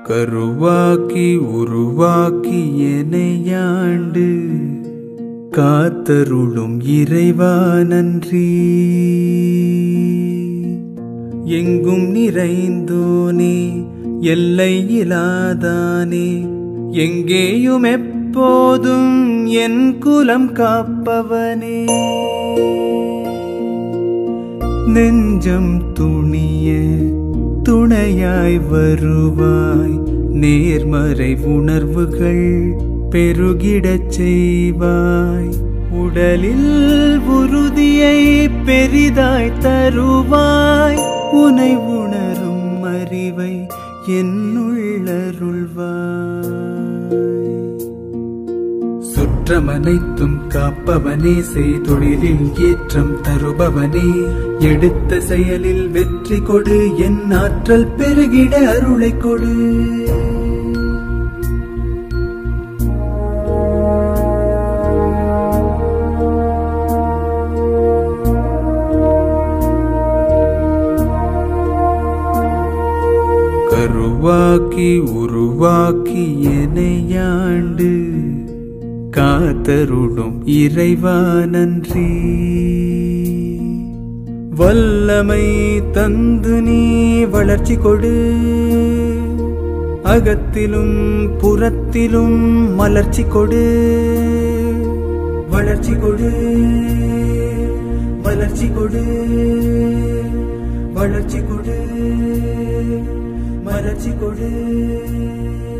கருவாக்கி உருவாக்கி எனையாண்டு காத்தருளும் இறைவா நன்றி எங்கும் நிறைந்தோனே எல்லை இலாதானே எங்கேயும் எப்போதும் என் குலம் காப்பவனே நெஞ்சம் துணிய துணையாய் வருவாய் நேர்மறை உணர்வுகள் பெருகிடச் செய்வாய் உடலில் உறுதியை பெரிதாய் தருவாய் உனை உணரும் அறிவை என்னுள்ளருள்வாய் சுற்றமனைத்தும் காப்பவனே செய்தொழிலில் ஏற்றம் தருபவனே எடுத்த செயலில் வெற்றி கொடு என் ஆற்றல் பெருகிட அருளை கொடு கருவாக்கி உருவாக்கி எனையாண்டு காத்தருடும் இறைவா நன்றி வல்லமை தந்து நீ வளர்ச்சி கொடு அகத்திலும் புறத்திலும் மலர்ச்சி கொடு வளர்ச்சி கொடு மலர்ச்சி கொடு வளர்ச்சி கொடு மலர்ச்சி கொடு